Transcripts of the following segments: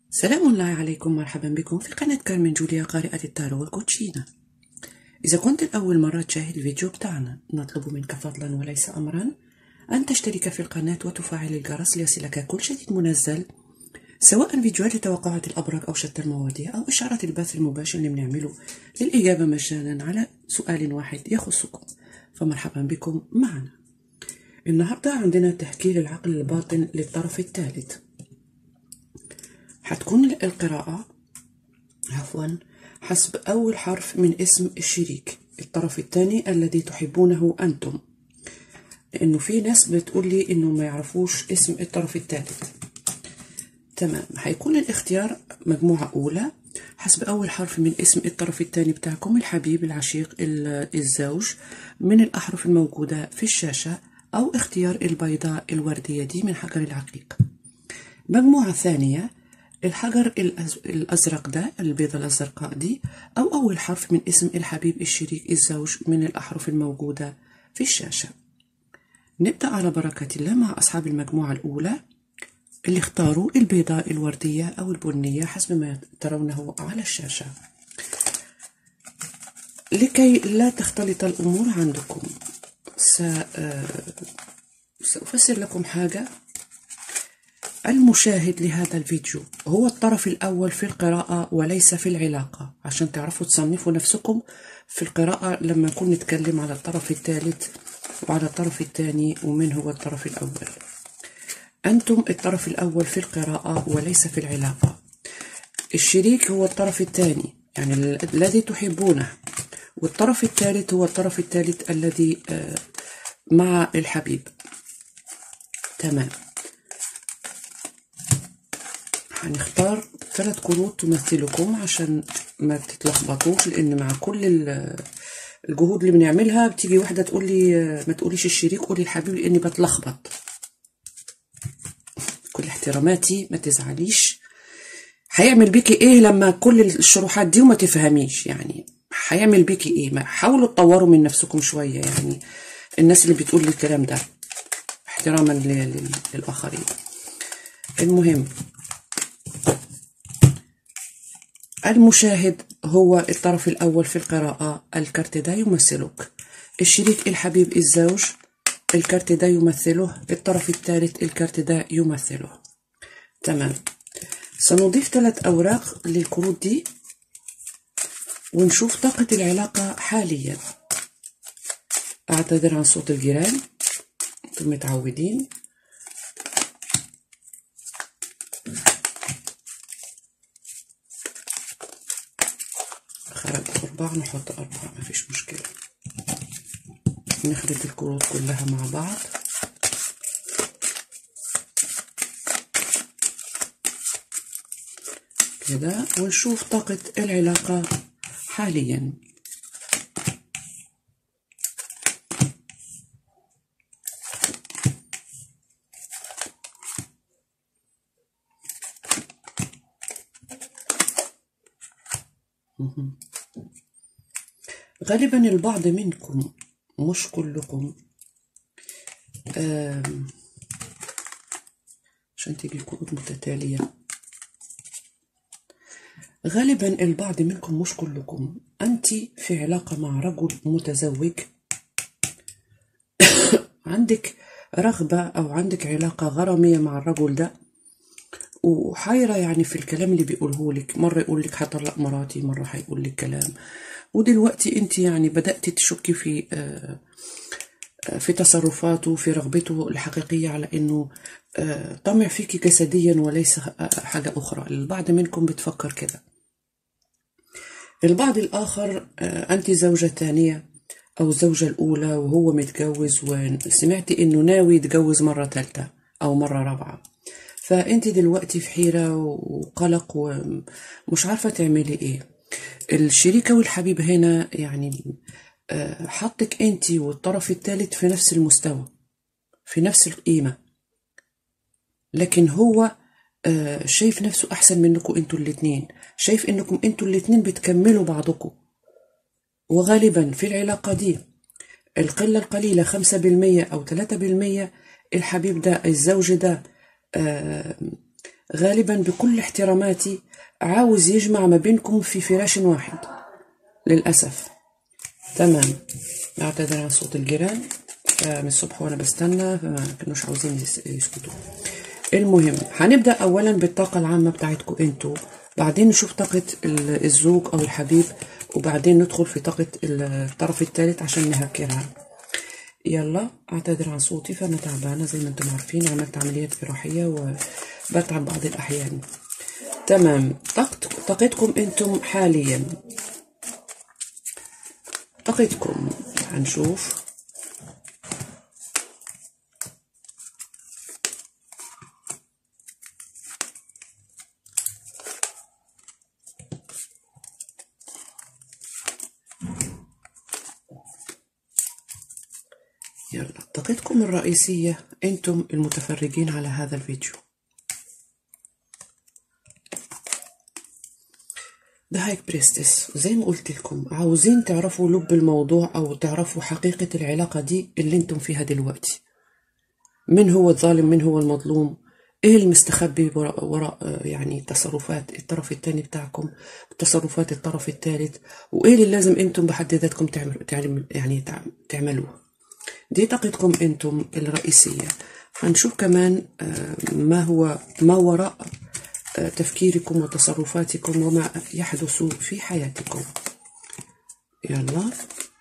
سلام الله عليكم مرحبا بكم في قناة كارمن جوليا قارئة التارو والكوتشينا إذا كنت الأول مرة تشاهد الفيديو بتاعنا نطلب منك فضلا وليس أمرا أن تشترك في القناة وتفعل الجرس ليصلك كل جديد منزل سواء فيديوهات لتوقعات الأبراج أو شتى المواضيع أو إشعارات البث المباشر اللي بنعمله للإجابة مجانا على سؤال واحد يخصكم فمرحبا بكم معنا النهاردة عندنا تهكير العقل الباطن للطرف الثالث حتكون القراءة عفوا حسب أول حرف من اسم الشريك الطرف الثاني الذي تحبونه أنتم لأنه في ناس بتقول لي إنه ما يعرفوش اسم الطرف الثالث تمام هيكون الاختيار مجموعة أولى حسب أول حرف من اسم الطرف الثاني بتاعكم الحبيب العشيق الزوج من الأحرف الموجودة في الشاشة أو اختيار البيضاء الوردية دي من حجر العقيق مجموعة ثانية الحجر الأزرق ده البيضة الأزرقاء دي أو أول حرف من اسم الحبيب الشريك الزوج من الأحرف الموجودة في الشاشة نبدأ على بركة الله مع أصحاب المجموعة الأولى اللي اختاروا البيضاء الوردية أو البنية حسب ما ترونه على الشاشة لكي لا تختلط الأمور عندكم سأفسر لكم حاجة المشاهد لهذا الفيديو هو الطرف الأول في القراءة وليس في العلاقة عشان تعرفوا تصنفوا نفسكم في القراءة لما نكون نتكلم على الطرف الثالث وعلى الطرف الثاني ومن هو الطرف الأول أنتم الطرف الأول في القراءة وليس في العلاقة الشريك هو الطرف الثاني يعني الذي تحبونه والطرف الثالث هو الطرف الثالث الذي مع الحبيب تمام هنختار ثلاث كروت تمثلكم عشان ما تتلخبطوش لان مع كل الجهود اللي بنعملها بتيجي واحده تقول لي ما تقوليش الشريك قولي الحبيب لاني بتلخبط كل احتراماتي ما تزعليش هيعمل بيكي ايه لما كل الشروحات دي وما تفهميش يعني هيعمل بيكي ايه ما حاولوا تطوروا من نفسكم شويه يعني الناس اللي بتقول لي الكلام ده احتراما للاخرين المهم المشاهد هو الطرف الأول في القراءة الكارت ده يمثلك الشريك الحبيب الزوج الكارت ده يمثله الطرف الثالث الكارت ده يمثله تمام سنضيف ثلاث أوراق للكروت دي ونشوف طاقة العلاقة حاليا أعتذر عن صوت الجيران انتم متعودين خرج أربعة نحط أربعة مفيش مشكلة نخلط الكروت كلها مع بعض كده ونشوف طاقة العلاقة حاليا غالبا البعض منكم مش كلكم عشان تيجي كروت متتالية غالبا البعض منكم مش كلكم أنت في علاقة مع رجل متزوج عندك رغبة أو عندك علاقة غرامية مع الرجل ده وحيرة يعني في الكلام اللي بيقوله لك مرة يقول لك هطلق مراتي مرة هيقول لك كلام ودلوقتي انت يعني بدأت تشكي في في تصرفاته في رغبته الحقيقية على انه طمع فيك جسديا وليس حاجة أخرى البعض منكم بتفكر كده البعض الآخر أنت زوجة ثانية أو الزوجة الأولى وهو متجوز وسمعتي إنه ناوي يتجوز مرة ثالثة أو مرة رابعة فأنت دلوقتي في حيرة وقلق ومش عارفة تعملي إيه الشريكة والحبيب هنا يعني حطك انت والطرف الثالث في نفس المستوى في نفس القيمة لكن هو شايف نفسه أحسن منكم انتوا الاتنين شايف انكم انتوا الاتنين بتكملوا بعضكم وغالبا في العلاقة دي القلة القليلة خمسة بالمية أو ثلاثة بالمية الحبيب ده الزوج ده غالبا بكل احتراماتي عاوز يجمع ما بينكم في فراش واحد للأسف تمام اعتذر عن صوت الجيران من الصبح وانا بستنى فما كانوش عاوزين يس- يسكتوا المهم هنبدأ أولا بالطاقة العامة بتاعتكم انتوا بعدين نشوف طاقة ال- الزوج أو الحبيب وبعدين ندخل في طاقة الطرف الثالث عشان نهكرها يلا اعتذر عن صوتي فانا تعبانه زي ما انتم عارفين عملت عمليات جراحيه وبتعب بعض الاحيان تمام طاقت- طاقتكم انتم حاليا طاقتكم هنشوف يلا طاقتكم الرئيسية انتم المتفرجين على هذا الفيديو ده هايك بريستس زي ما قلت لكم عاوزين تعرفوا لب الموضوع او تعرفوا حقيقة العلاقة دي اللي انتم فيها دلوقتي من هو الظالم من هو المظلوم ايه المستخبي وراء, وراء آه، يعني تصرفات الطرف الثاني بتاعكم تصرفات الطرف الثالث وايه اللي لازم انتم بحد ذاتكم تعملوا تعمل يعني تع- تعملوه دي طاقتكم انتم الرئيسية هنشوف كمان آه، ما هو ما وراء آه، تفكيركم وتصرفاتكم وما يحدث في حياتكم يلا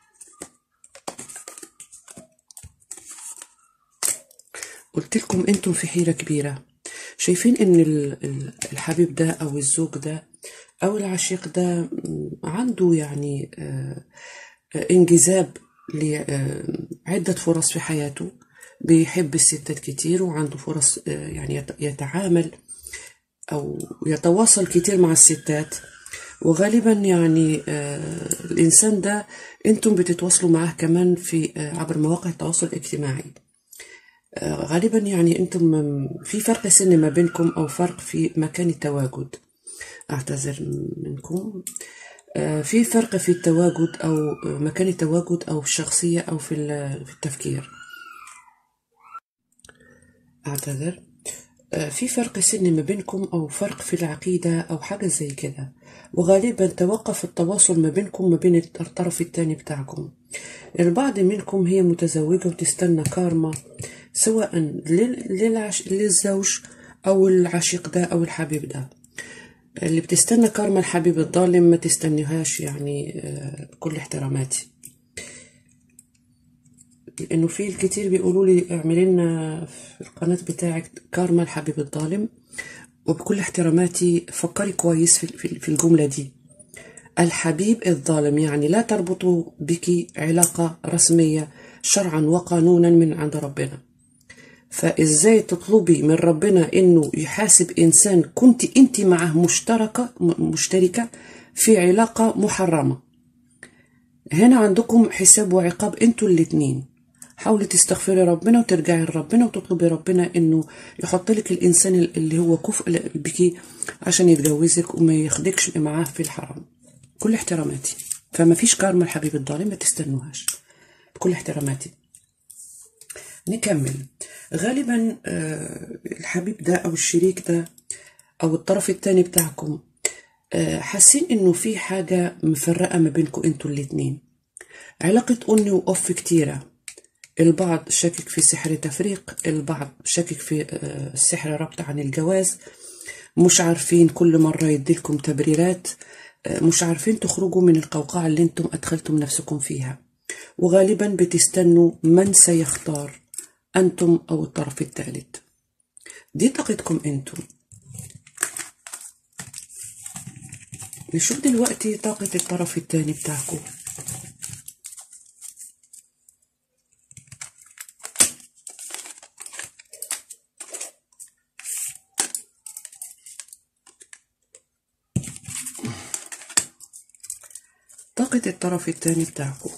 قلت لكم انتم في حيرة كبيرة شايفين ان ال- ال- الحبيب ده او الزوج ده او العشيق ده م، عنده يعني آه، آه، انجذاب لعدة فرص في حياته بيحب الستات كتير وعنده فرص آه، يعني يت- يتعامل أو يتواصل كتير مع الستات وغالبا يعني آه الإنسان ده أنتم بتتواصلوا معاه كمان في آه عبر مواقع التواصل الاجتماعي آه غالبا يعني أنتم م- في فرق سن ما بينكم أو فرق في مكان التواجد أعتذر منكم آه في فرق في التواجد أو آه، مكان التواجد أو في الشخصية أو في ال- في التفكير أعتذر آه، في فرق سن ما بينكم أو فرق في العقيدة أو حاجة زي كده وغالبا توقف التواصل ما بينكم ما بين الطرف التاني بتاعكم البعض منكم هي متزوجة وتستنى كارما سواء لل- للعش... للزوج أو العشيق ده أو الحبيب ده اللي بتستنى كارما الحبيب الظالم ما تستنيهاش يعني آه، بكل احتراماتي لانه في الكتير بيقولوا لي اعملي لنا في القناه بتاعك كارما الحبيب الظالم وبكل احتراماتي فكري كويس في في- في الجمله دي الحبيب الظالم يعني لا تربطوا بك علاقه رسميه شرعا وقانونا من عند ربنا فازاي تطلبي من ربنا انه يحاسب انسان كنت انت معه مشتركه م- مشتركه في علاقه محرمه هنا عندكم حساب وعقاب انتوا الاتنين حاولي تستغفري ربنا وترجعي لربنا وتطلبي ربنا انه يحط لك الانسان اللي هو كفء بك عشان يتجوزك وما ياخدكش معاه في الحرام كل احتراماتي فما فيش كارما الحبيب الظالم ما تستنوهاش بكل احتراماتي نكمل غالبا آه، الحبيب ده او الشريك ده او الطرف الثاني بتاعكم آه، حاسين انه في حاجة مفرقة ما بينكم انتوا الاتنين علاقة أني وأف كتيرة البعض شاكك في سحر تفريق البعض شاكك في آه، السحر ربط عن الجواز مش عارفين كل مرة يديلكم تبريرات آه، مش عارفين تخرجوا من القوقعة اللي انتم أدخلتم نفسكم فيها وغالبا بتستنوا من سيختار أنتم أو الطرف الثالث دي طاقتكم انتم نشوف دلوقتي طاقة الطرف الثاني بتاعكم طاقة الطرف الثاني بتاعكم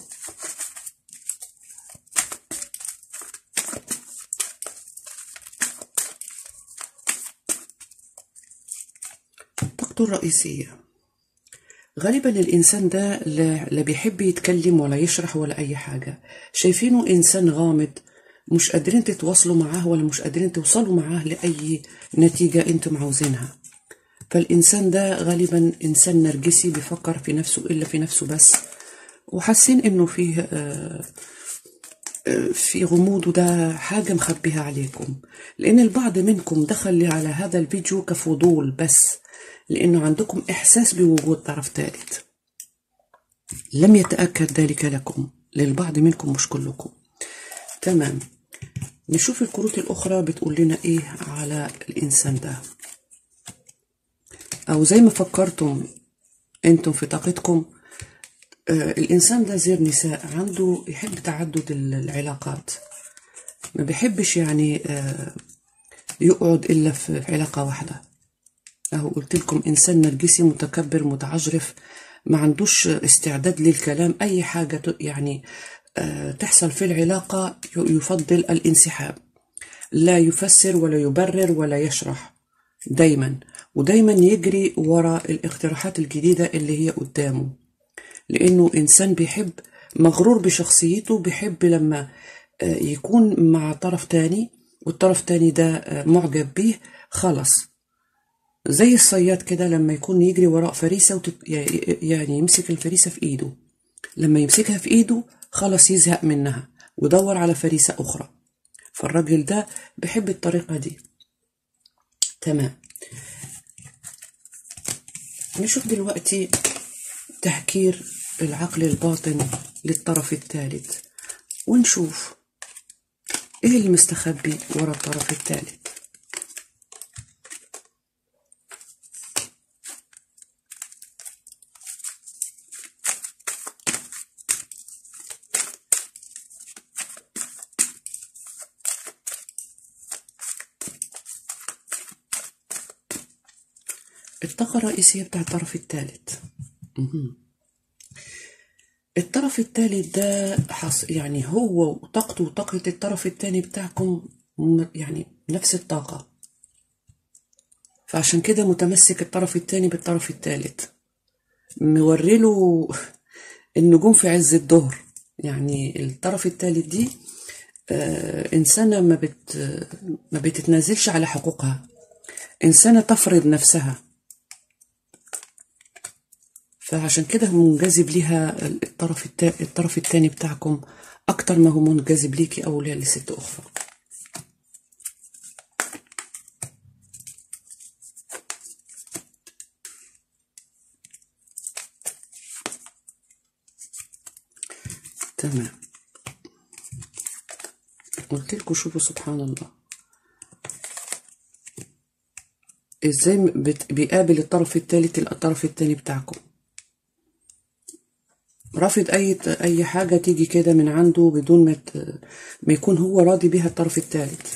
طاقته الرئيسية غالبا الإنسان ده لا لا بيحب يتكلم ولا يشرح ولا أي حاجة شايفينه إنسان غامض مش قادرين تتواصلوا معاه ولا مش قادرين توصلوا معاه لأي نتيجة انتم عاوزينها فالإنسان ده غالبا إنسان نرجسي بيفكر في نفسه إلا في نفسه بس وحاسين إنه فيه آه، آه، في غموض وده حاجة مخبيها عليكم لأن البعض منكم دخل على هذا الفيديو كفضول بس لأنه عندكم إحساس بوجود طرف ثالث لم يتأكد ذلك لكم للبعض منكم مش كلكم تمام نشوف الكروت الأخرى بتقول لنا إيه على الإنسان ده أو زي ما فكرتم أنتم في طاقتكم آه الإنسان ده زير نساء عنده يحب تعدد ال- العلاقات ما بيحبش يعني آه يقعد إلا في في علاقة واحدة أهو قلت لكم إنسان نرجسي متكبر متعجرف ما عندوش استعداد للكلام أي حاجة ت- يعني آه، تحصل في العلاقة ي- يفضل الانسحاب لا يفسر ولا يبرر ولا يشرح دايما ودايما يجري وراء الاقتراحات الجديدة اللي هي قدامه لأنه إنسان بيحب مغرور بشخصيته بيحب لما آه، يكون مع طرف تاني والطرف تاني ده آه، معجب بيه خلاص زي الصياد كده لما يكون يجري وراء فريسة وتت... يعني يمسك الفريسة في إيده لما يمسكها في إيده خلاص يزهق منها ودور على فريسة أخرى فالراجل ده بيحب الطريقة دي تمام نشوف دلوقتي تهكير العقل الباطن للطرف الثالث ونشوف ايه اللي مستخبي ورا الطرف الثالث الطاقة الرئيسية بتاع الطرف الثالث مهم. الطرف الثالث ده حص... يعني هو وطاقته وطاقة الطرف الثاني بتاعكم م- يعني نفس الطاقة فعشان كده متمسك الطرف الثاني بالطرف الثالث موري له النجوم في عز الظهر يعني الطرف الثالث دي آه إنسانة ما بت ما بتتنازلش على حقوقها إنسانة تفرض نفسها فعشان كده منجذب ليها الطرف التا... الطرف التاني بتاعكم أكتر ما هو منجذب ليكي أو لست أخرى تمام قلت لكم شوفوا سبحان الله ازاي بت... بيقابل الطرف الثالث الطرف الثاني بتاعكم رافض اي اي حاجه تيجي كده من عنده بدون ما ت... ما يكون هو راضي بيها الطرف الثالث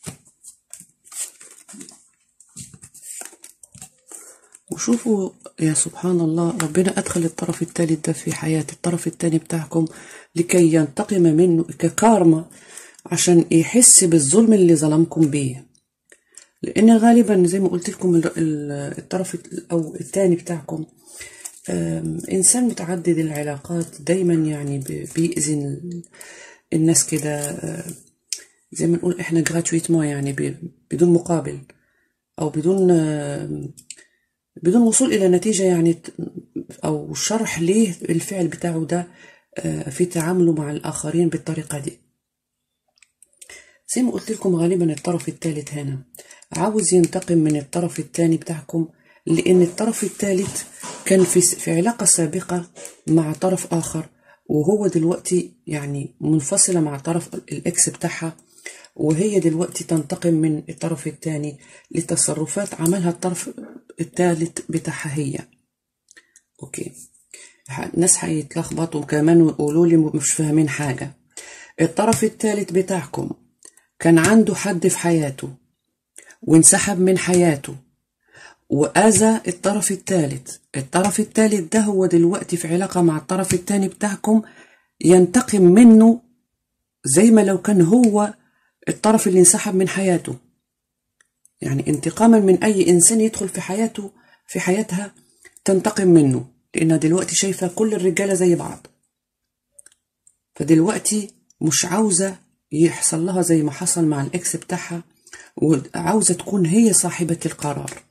وشوفوا يا سبحان الله ربنا أدخل الطرف الثالث ده في حياة الطرف الثاني بتاعكم لكي ينتقم منه ككارما عشان يحس بالظلم اللي ظلمكم بيه لأن غالبا زي ما قلت لكم ال- ال- الطرف أو الثاني بتاعكم آم، إنسان متعدد العلاقات دايما يعني ب- بيأذي ال- الناس كده آه، زي ما نقول إحنا جراتويتمون يعني ب- بدون مقابل أو بدون آم، بدون وصول إلى نتيجة يعني ت- أو شرح ليه الفعل بتاعه ده آه، في تعامله مع الآخرين بالطريقة دي زي ما قلت لكم غالبا الطرف الثالث هنا عاوز ينتقم من الطرف الثاني بتاعكم لأن الطرف الثالث كان في في علاقة سابقة مع طرف آخر وهو دلوقتي يعني منفصلة مع طرف الإكس بتاعها وهي دلوقتي تنتقم من الطرف الثاني لتصرفات عملها الطرف الثالث بتاعها هي أوكي ح- ناس هيتلخبطوا كمان ويقولوا لي مش فاهمين حاجة الطرف الثالث بتاعكم كان عنده حد في حياته وانسحب من حياته وأذى الطرف الثالث الطرف الثالث ده هو دلوقتي في علاقة مع الطرف الثاني بتاعكم ينتقم منه زي ما لو كان هو الطرف اللي انسحب من حياته يعني انتقاما من أي إنسان يدخل في حياته في حياتها تنتقم منه لأنها دلوقتي شايفة كل الرجالة زي بعض فدلوقتي مش عاوزة يحصل لها زي ما حصل مع الإكس بتاعها وعاوزة تكون هي صاحبة القرار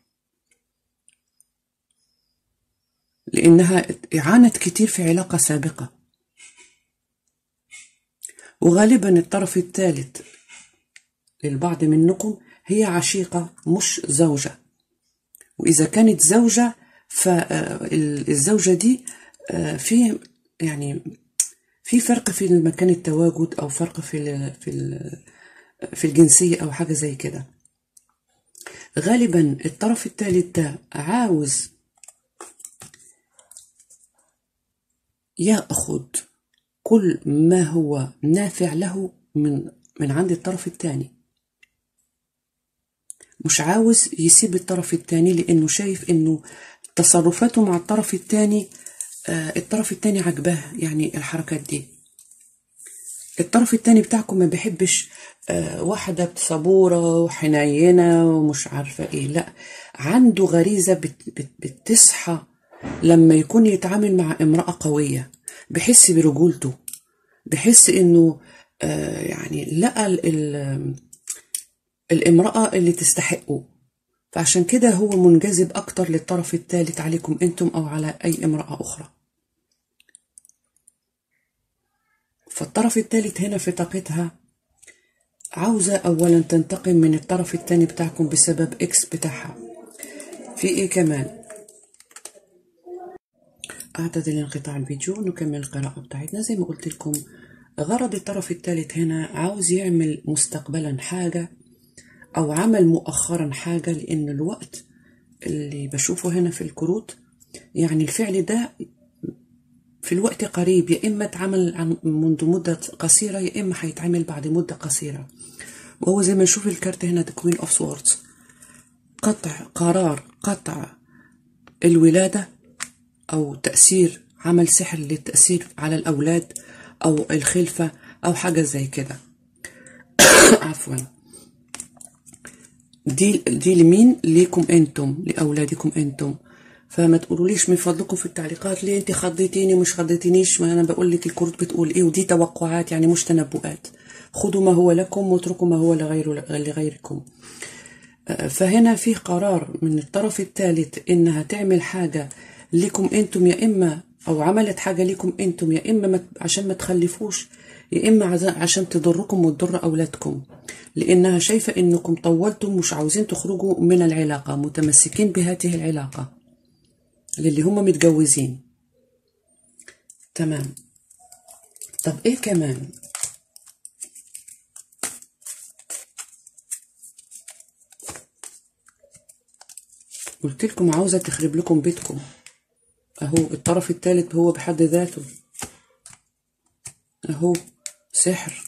لأنها عانت كتير في علاقة سابقة وغالبا الطرف الثالث للبعض منكم هي عشيقة مش زوجة وإذا كانت زوجة فالزوجة دي آه، في يعني في فرق في مكان التواجد أو فرق في ال في ال في الجنسية أو حاجة زي كده غالبا الطرف الثالث ده عاوز يأخذ كل ما هو نافع له من من عند الطرف الثاني مش عاوز يسيب الطرف الثاني لأنه شايف إنه تصرفاته مع الطرف الثاني آه الطرف الثاني عجباه يعني الحركات دي الطرف الثاني بتاعكم ما بيحبش آه واحدة صبورة وحنينة ومش عارفة ايه لا عنده غريزة بت بت بتصحى لما يكون يتعامل مع امرأة قوية بحس برجولته بحس انه آه يعني لقى ال ال الامرأة اللي تستحقه فعشان كده هو منجذب أكتر للطرف الثالث عليكم أنتم أو على أي امرأة أخرى فالطرف الثالث هنا في طاقتها عاوزة أولا تنتقم من الطرف الثاني بتاعكم بسبب إكس بتاعها في إيه كمان أعتذر لانقطاع الفيديو نكمل القراءة بتاعتنا زي ما قلت لكم غرض الطرف الثالث هنا عاوز يعمل مستقبلا حاجة أو عمل مؤخرا حاجة لأن الوقت اللي بشوفه هنا في الكروت يعني الفعل ده في الوقت قريب يا إما اتعمل عن منذ مدة قصيرة يا إما هيتعمل بعد مدة قصيرة وهو زي ما نشوف الكارت هنا The Queen of Swords قطع قرار قطع الولادة أو تأثير عمل سحر للتأثير على الأولاد أو الخلفة أو حاجة زي كده عفوا دي دي لمين ليكم انتم لاولادكم انتم فما تقولوليش من فضلكم في التعليقات ليه انت خضيتيني ومش خضيتينيش ما انا بقول لك الكروت بتقول ايه ودي توقعات يعني مش تنبؤات خذوا ما هو لكم واتركوا ما هو لغير لغيركم فهنا في قرار من الطرف الثالث انها تعمل حاجه لكم انتم يا اما او عملت حاجه لكم انتم يا اما ما عشان ما تخلفوش يا اما عشان تضركم وتضر اولادكم لانها شايفه انكم طولتم مش عاوزين تخرجوا من العلاقه متمسكين بهذه العلاقه للي هم متجوزين تمام طب ايه كمان قلت لكم عاوزه تخرب لكم بيتكم اهو الطرف الثالث هو بحد ذاته اهو سحر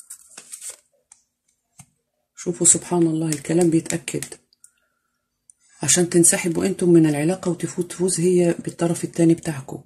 شوفوا سبحان الله الكلام بيتأكد عشان تنسحبوا انتم من العلاقة وتفوت تفوز هي بالطرف التاني بتاعكم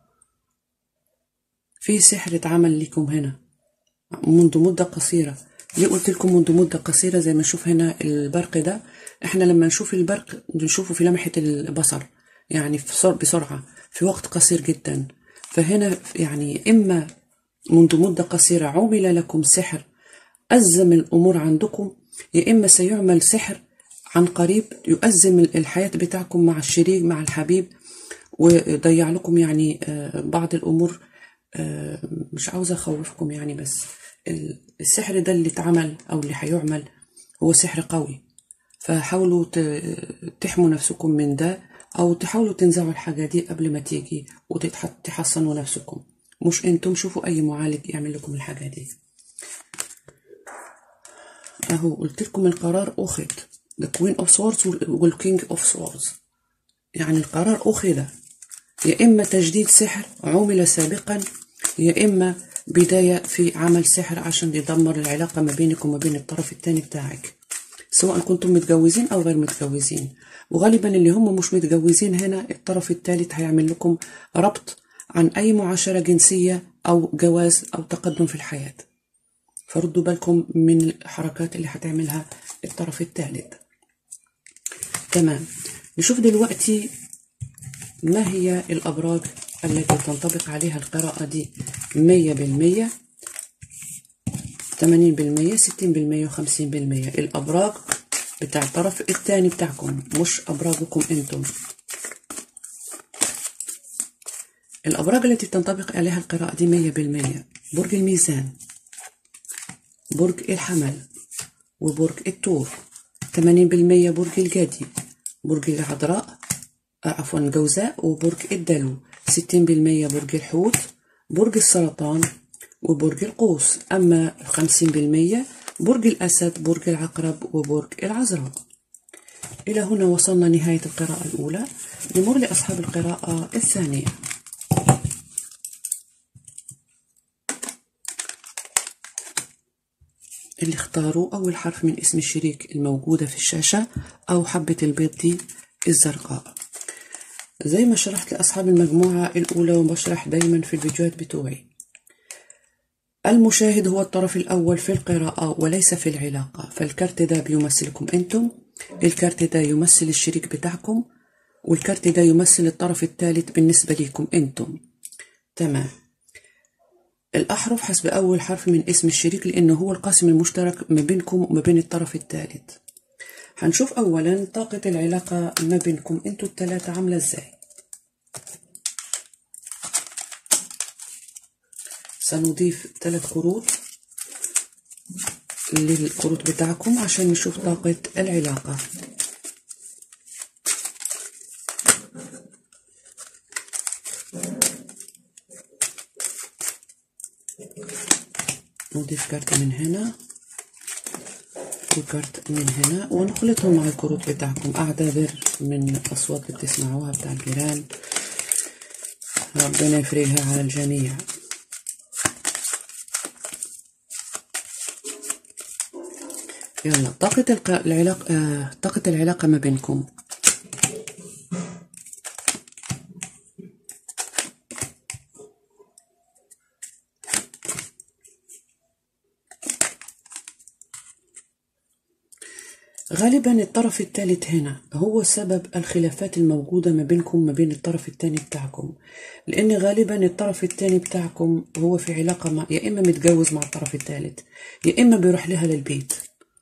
في سحر اتعمل لكم هنا منذ مدة قصيرة ليه قلت لكم منذ مدة قصيرة زي ما نشوف هنا البرق ده احنا لما نشوف البرق نشوفه في لمحة البصر يعني بسرعة في وقت قصير جدا فهنا يعني إما منذ مدة قصيرة عمل لكم سحر أزم الأمور عندكم يا إما سيعمل سحر عن قريب يؤزم الحياة بتاعكم مع الشريك مع الحبيب ويضيع لكم يعني بعض الأمور مش عاوزة أخوفكم يعني بس السحر ده اللي اتعمل أو اللي هيعمل هو سحر قوي فحاولوا تحموا نفسكم من ده أو تحاولوا تنزعوا الحاجة دي قبل ما تيجي وتحصنوا نفسكم مش انتم شوفوا أي معالج يعمل لكم الحاجة دي اهو قلت لكم القرار اخذ the queen of swords والking of swords يعني القرار اخذ يا اما تجديد سحر عمل سابقا يا اما بداية في عمل سحر عشان يدمر العلاقة ما بينك وما بين الطرف الثاني بتاعك سواء كنتم متجوزين او غير متجوزين وغالبا اللي هم مش متجوزين هنا الطرف الثالث هيعمل لكم ربط عن اي معاشرة جنسية او جواز او تقدم في الحياه فردوا بالكم من الحركات اللي هتعملها الطرف الثالث تمام نشوف دلوقتي ما هي الأبراج التي تنطبق عليها القراءة دي مية بالمية 80% 60% و50% الأبراج بتاع الطرف الثاني بتاعكم مش أبراجكم أنتم الأبراج التي تنطبق عليها القراءة دي مية بالمية برج الميزان برج الحمل وبرج الثور ثمانين بالمية برج الجدي برج العذراء عفوا الجوزاء وبرج الدلو ستين بالمية برج الحوت برج السرطان وبرج القوس أما خمسين بالمية برج الأسد برج العقرب وبرج العذراء إلى هنا وصلنا نهاية القراءة الأولى نمر لأصحاب القراءة الثانية اللي اختاروا أول حرف من اسم الشريك الموجودة في الشاشة أو حبة البيض دي الزرقاء زي ما شرحت لأصحاب المجموعة الأولى وبشرح دايما في الفيديوهات بتوعي المشاهد هو الطرف الأول في القراءة وليس في العلاقة فالكارت ده بيمثلكم أنتم الكارت ده يمثل الشريك بتاعكم والكارت ده يمثل الطرف الثالث بالنسبة ليكم أنتم تمام الأحرف حسب أول حرف من اسم الشريك لأنه هو القاسم المشترك ما بينكم وما بين الطرف الثالث هنشوف أولا طاقة العلاقة ما بينكم أنتوا الثلاثة عاملة إزاي سنضيف ثلاث كروت للكروت بتاعكم عشان نشوف طاقة العلاقة نضيف كارت من هنا وكارت من هنا ونخلطهم مع الكروت بتاعكم أعتذر من الأصوات اللي بتسمعوها بتاع الجيران ربنا يفرجها على الجميع يلا طاقة الق... العلاقة آه... طاقة العلاقة ما بينكم غالبا الطرف الثالث هنا هو سبب الخلافات الموجودة ما بينكم ما بين الطرف الثاني بتاعكم لأن غالبا الطرف الثاني بتاعكم هو في علاقة مع يا إما متجوز مع الطرف الثالث يا إما بيروح لها للبيت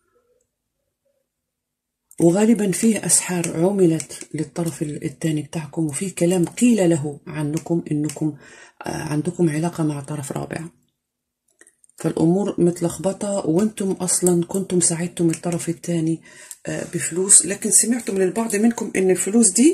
وغالبا فيه أسحار عملت للطرف الثاني بتاعكم وفيه كلام قيل له عنكم إنكم عندكم علاقة مع طرف رابع فالأمور متلخبطة وانتم أصلا كنتم ساعدتم الطرف الثاني بفلوس لكن سمعتم من البعض منكم إن الفلوس دي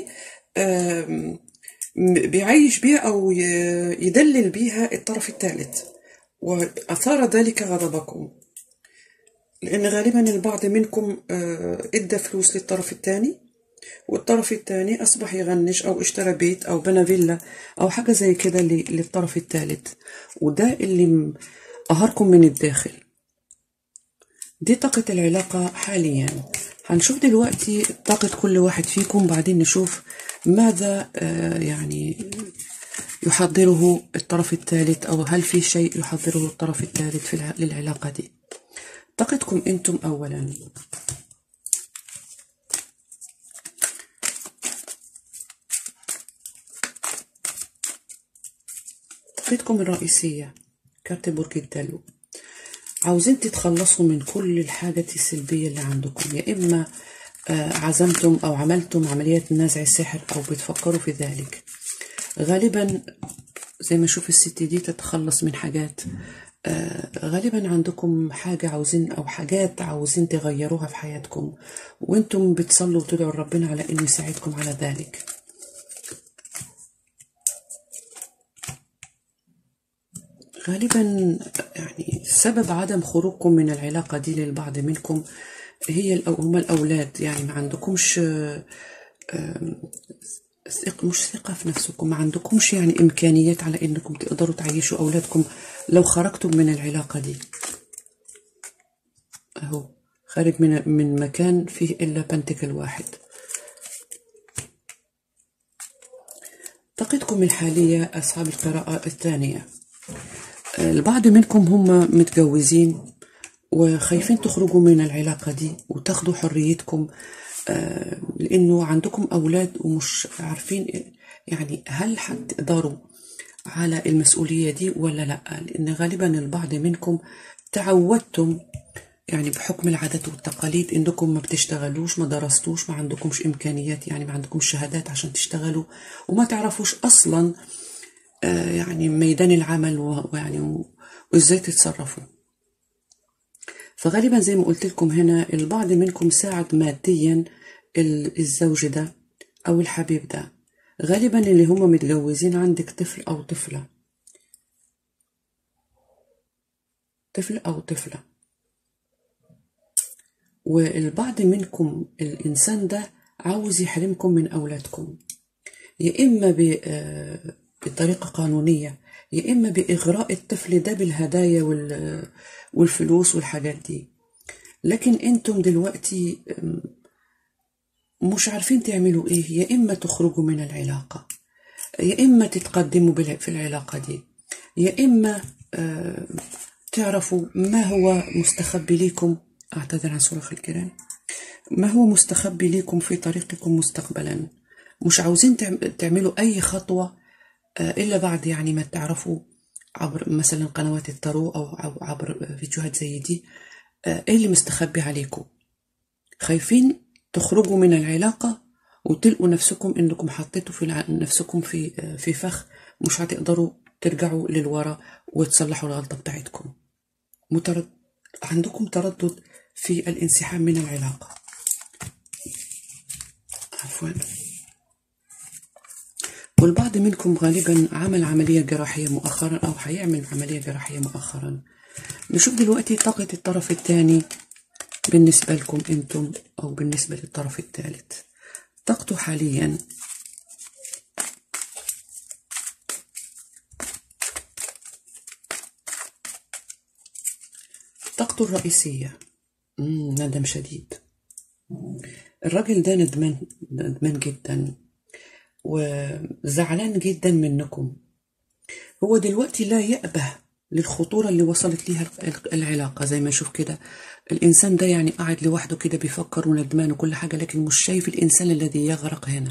بيعيش بيها أو يدلل بيها الطرف الثالث وأثار ذلك غضبكم لأن غالبا البعض منكم إدى فلوس للطرف الثاني والطرف الثاني أصبح يغنش أو اشترى بيت أو بنى فيلا أو حاجة زي كده للطرف الثالث وده اللي قهركم من الداخل دي طاقة العلاقة حاليا هنشوف دلوقتي طاقة كل واحد فيكم بعدين نشوف ماذا يعني يحضره الطرف الثالث أو هل في شيء يحضره الطرف الثالث في للعلاقة دي طاقتكم أنتم أولا طاقتكم الرئيسية كارت برج الدلو عاوزين تتخلصوا من كل الحاجة السلبية اللي عندكم يا إما عزمتم أو عملتم عمليات نزع السحر أو بتفكروا في ذلك غالبا زي ما أشوف الست دي تتخلص من حاجات غالبا عندكم حاجة عاوزين أو حاجات عاوزين تغيروها في حياتكم وانتم بتصلوا وتدعوا ربنا على إنه يساعدكم على ذلك غالبا يعني سبب عدم خروجكم من العلاقة دي للبعض منكم هي الأو هم الأولاد يعني ما عندكمش مش ثقة في نفسكم ما عندكمش يعني إمكانيات على إنكم تقدروا تعيشوا أولادكم لو خرجتم من العلاقة دي أهو خارج من من مكان فيه إلا بنتكل واحد طاقتكم الحالية أصحاب القراءة الثانية البعض منكم هم متجوزين وخايفين تخرجوا من العلاقة دي وتاخدوا حريتكم لأنه عندكم أولاد ومش عارفين يعني هل هتقدروا على المسؤولية دي ولا لأ لأن غالبا البعض منكم تعودتم يعني بحكم العادات والتقاليد انكم ما بتشتغلوش ما درستوش ما عندكمش امكانيات يعني ما عندكمش شهادات عشان تشتغلوا وما تعرفوش اصلا آه، يعني ميدان العمل و- ويعني و- وازاي تتصرفوا فغالبا زي ما قلت لكم هنا البعض منكم ساعد ماديا ال- الزوج ده او الحبيب ده غالبا اللي هم متجوزين عندك طفل او طفله طفل او طفله والبعض منكم الإنسان ده عاوز يحرمكم من أولادكم يا إما ب- آه، بطريقة قانونية يا إما بإغراء الطفل ده بالهدايا وال- والفلوس والحاجات دي لكن أنتم دلوقتي آم، مش عارفين تعملوا إيه يا إما تخرجوا من العلاقة يا إما تتقدموا بال- في العلاقة دي يا إما آه، تعرفوا ما هو مستخبي ليكم أعتذر عن صراخ الكلام ما هو مستخبي ليكم في طريقكم مستقبلا مش عاوزين تعم- تعملوا أي خطوة آه، إلا بعد يعني ما تعرفوا عبر مثلا قنوات التارو أو أو عبر فيديوهات زي دي آه، إيه اللي مستخبي عليكم خايفين تخرجوا من العلاقة وتلقوا نفسكم إنكم حطيتوا في الع- نفسكم في آه، في فخ مش هتقدروا ترجعوا للورا وتصلحوا الغلطة بتاعتكم مترد... عندكم تردد في الانسحاب من العلاقة عفوا والبعض منكم غالبا عمل عملية جراحية مؤخرا أو هيعمل عملية جراحية مؤخرا نشوف دلوقتي طاقة الطرف الثاني بالنسبة لكم أنتم أو بالنسبة للطرف الثالث طاقته حاليا طاقته الرئيسية مم، ندم شديد الراجل ده ندمان ندمان جدا وزعلان جدا منكم هو دلوقتي لا يأبه للخطورة اللي وصلت ليها ال- العلاقة زي ما أشوف كده الإنسان ده يعني قاعد لوحده كده بيفكر وندمان وكل حاجة لكن مش شايف الإنسان الذي يغرق هنا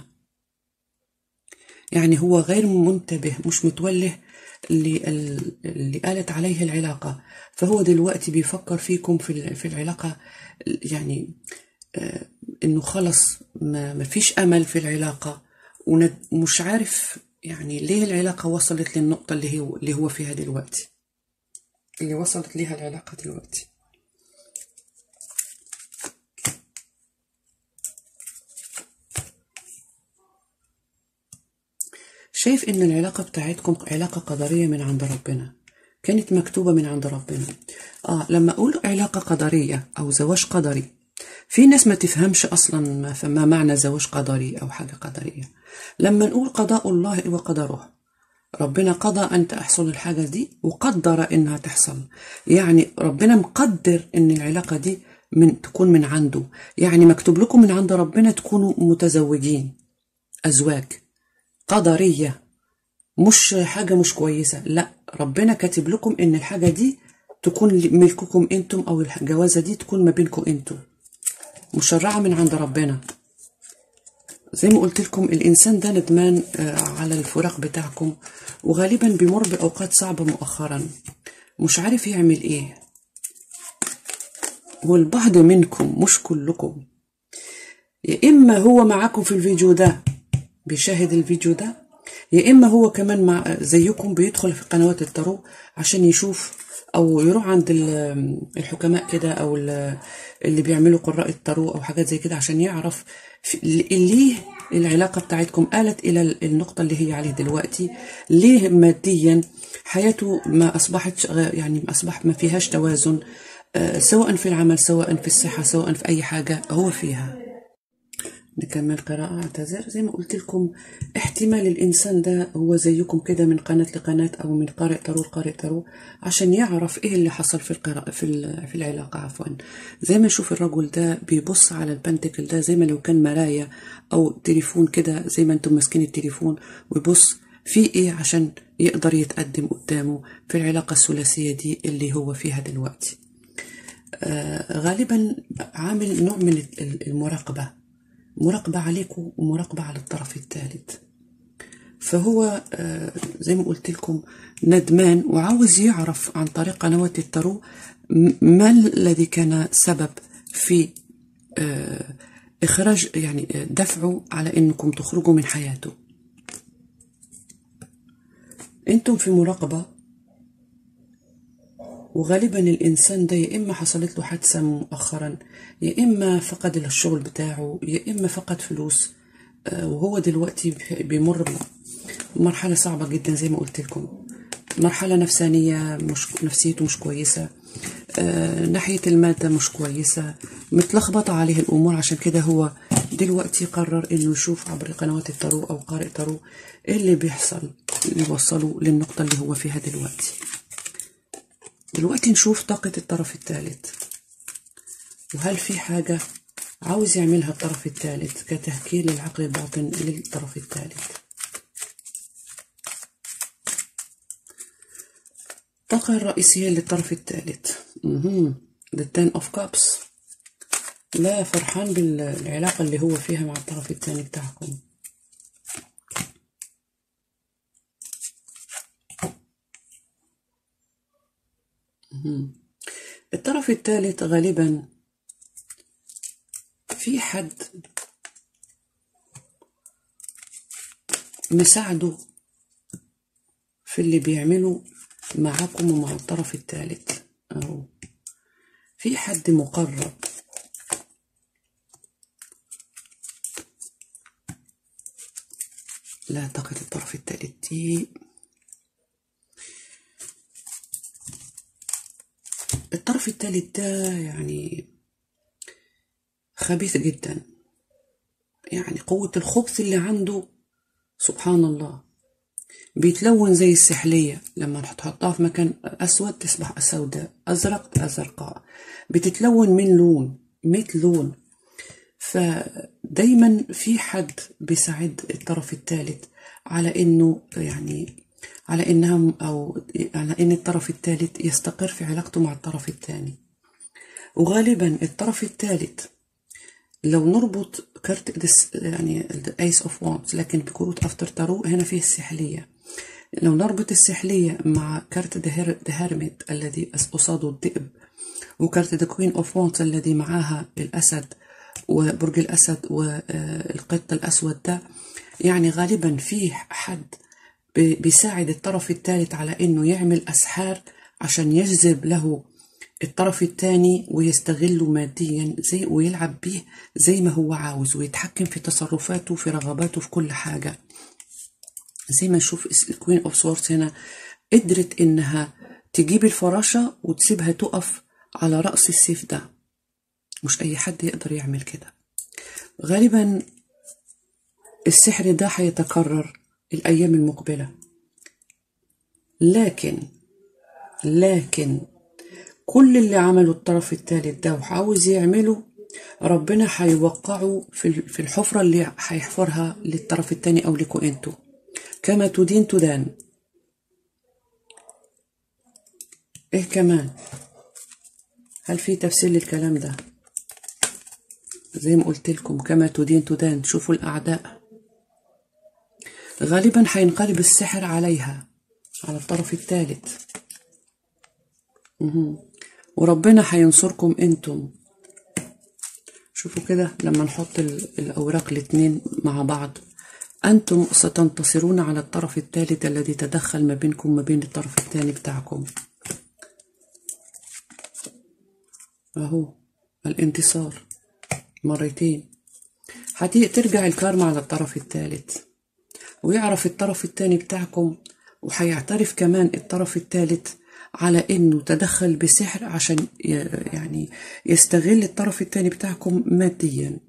يعني هو غير منتبه مش متوله اللي, اللي قالت عليه العلاقة فهو دلوقتي بيفكر فيكم في ال- في العلاقة يعني آه، إنه خلص ما ما فيش أمل في العلاقة وند- ومش عارف يعني ليه العلاقة وصلت للنقطة اللي هو اللي هو فيها دلوقتي اللي وصلت ليها العلاقة دلوقتي شايف ان العلاقة بتاعتكم علاقة قدرية من عند ربنا كانت مكتوبة من عند ربنا اه لما اقول علاقة قدرية او زواج قدري في ناس ما تفهمش اصلا ما, ما معنى زواج قدري او حاجة قدرية لما نقول قضاء الله وقدره ربنا قضى أن تحصل الحاجة دي وقدر إنها تحصل يعني ربنا مقدر إن العلاقة دي من تكون من عنده يعني مكتوب لكم من عند ربنا تكونوا متزوجين أزواج قدرية مش حاجة مش كويسة لا ربنا كاتب لكم إن الحاجة دي تكون ملككم أنتم أو الجوازة دي تكون ما بينكم أنتم مشرعة من عند ربنا زي ما قلت لكم الإنسان ده ندمان آه، على الفراق بتاعكم وغالبا بيمر بأوقات صعبة مؤخرا مش عارف يعمل إيه والبعض منكم مش كلكم يا إما هو معاكم في الفيديو ده بيشاهد الفيديو ده يا إما هو كمان مع زيكم بيدخل في قنوات التارو عشان يشوف أو يروح عند ال- الحكماء كده أو ال- اللي بيعملوا قراء التارو أو حاجات زي كده عشان يعرف في- ليه العلاقة بتاعتكم آلت إلى النقطة اللي هي عليه دلوقتي ليه ماديا حياته ما أصبحت يعني ما أصبح ما فيهاش توازن آه، سواء في العمل سواء في الصحة سواء في أي حاجة هو فيها نكمل قراءة اعتذر زي ما قلت لكم احتمال الإنسان ده هو زيكم كده من قناة لقناة أو من قارئ تارو لقارئ تارو عشان يعرف إيه اللي حصل في القراءة في ال- في العلاقة عفوا زي ما يشوف الرجل ده بيبص على البنتكل ده زي ما لو كان مراية أو تليفون كده زي ما أنتم ماسكين التليفون ويبص في إيه عشان يقدر يتقدم قدامه في العلاقة الثلاثية دي اللي هو فيها دلوقتي آه، غالبا عامل نوع من ال- المراقبة مراقبة عليكم ومراقبة على الطرف الثالث فهو آه، زي ما قلت لكم ندمان وعاوز يعرف عن طريق قنوات التارو م- ما الذي كان سبب في آه، إخراج يعني آه، دفعه على إنكم تخرجوا من حياته أنتم في مراقبة وغالبا الإنسان ده يا إما حصلت له حادثة مؤخرا يا إما فقد الشغل بتاعه يا إما فقد فلوس آه، وهو دلوقتي بيمر بمرحلة صعبة جدا زي ما قلت لكم مرحلة نفسانية مش نفسيته مش كويسة آه، ناحية المادة مش كويسة متلخبطة عليه الأمور عشان كده هو دلوقتي قرر إنه يشوف عبر قنوات التارو أو قارئ تارو إيه اللي بيحصل اللي يوصله للنقطة اللي هو فيها دلوقتي دلوقتي نشوف طاقة الطرف الثالث وهل في حاجة عاوز يعملها الطرف الثالث كتهكير للعقل الباطن للطرف الثالث الطاقة الرئيسية للطرف الثالث مهم. The Ten of Cups لا فرحان بالعلاقة اللي هو فيها مع الطرف الثاني بتاعكم مهم. الطرف الثالث غالبا في حد مساعده في اللي بيعمله معاكم ومع الطرف الثالث أو في حد مقرب لا طاقة الطرف الثالث دي الطرف الثالث ده يعني خبيث جدا يعني قوة الخبث اللي عنده سبحان الله بيتلون زي السحلية لما تحطها في مكان أسود تصبح سوداء أزرق أزرقاء بتتلون من لون ميت لون فدايما في حد بيساعد الطرف الثالث على انه يعني على انها او على ان الطرف الثالث يستقر في علاقته مع الطرف الثاني وغالبا الطرف الثالث لو نربط كارت دس يعني ايس اوف وانز لكن بكروت افتر تارو هنا فيه السحليه لو نربط السحليه مع كارت ذا هيرميت الذي قصاده الذئب وكارت ذا كوين اوف وانز الذي معاها الاسد وبرج الاسد والقط الاسود ده يعني غالبا في حد بيساعد الطرف الثالث على انه يعمل اسحار عشان يجذب له الطرف الثاني ويستغله ماديا زي ويلعب بيه زي ما هو عاوز ويتحكم في تصرفاته في رغباته في كل حاجة زي ما نشوف الكوين اوف سورس هنا قدرت انها تجيب الفراشة وتسيبها تقف على رأس السيف ده مش اي حد يقدر يعمل كده غالبا السحر ده هيتكرر الايام المقبلة لكن لكن كل اللي عمله الطرف الثالث ده وعاوز يعمله ربنا هيوقعه في في الحفرة اللي هيحفرها للطرف الثاني أو لكم انتوا كما تدين تدان ايه كمان هل في تفسير للكلام ده زي ما قلت لكم كما تدين تدان شوفوا الأعداء غالبا هينقلب السحر عليها على الطرف الثالث وربنا هينصركم انتم شوفوا كده لما نحط الأوراق الاتنين مع بعض أنتم ستنتصرون على الطرف الثالث الذي تدخل ما بينكم وما بين الطرف الثاني بتاعكم أهو الانتصار مرتين هترجع الكارما على الطرف الثالث ويعرف الطرف الثاني بتاعكم وهيعترف كمان الطرف الثالث على انه تدخل بسحر عشان يعني يستغل الطرف الثاني بتاعكم ماديا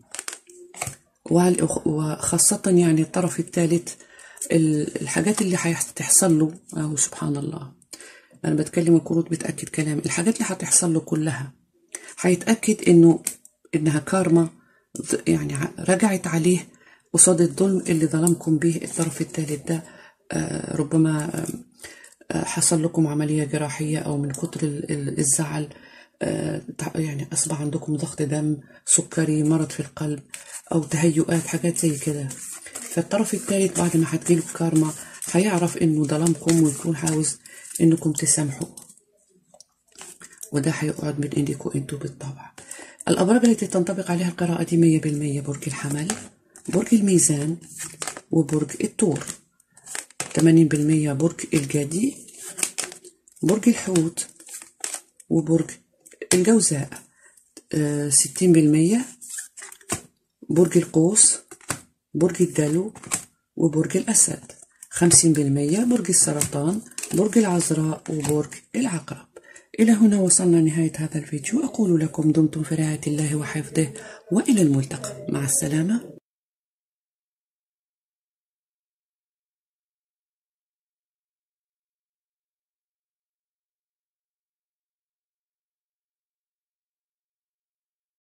وخاصة يعني الطرف الثالث الحاجات اللي هتحصل له أو سبحان الله أنا بتكلم الكروت بتأكد كلام الحاجات اللي هتحصل له كلها هيتأكد إنه إنها كارما يعني رجعت عليه قصاد الظلم اللي ظلمكم به الطرف الثالث ده ربما حصل لكم عملية جراحية أو من كتر الزعل يعني أصبح عندكم ضغط دم سكري مرض في القلب أو تهيؤات حاجات زي كده فالطرف الثالث بعد ما هتجيله الكارما هيعرف انه ظلمكم ويكون عاوز انكم تسامحوا وده هيقعد من ايديكم انتوا بالطبع الابراج التي تنطبق عليها القراءة دي مية بالمية برج الحمل برج الميزان وبرج الثور 80% برج الجدي برج الحوت وبرج الجوزاء ستين بالمية برج القوس برج الدلو وبرج الأسد خمسين بالمية برج السرطان برج العذراء وبرج العقرب إلى هنا وصلنا نهاية هذا الفيديو أقول لكم دمتم في رعاية الله وحفظه وإلى الملتقى مع السلامة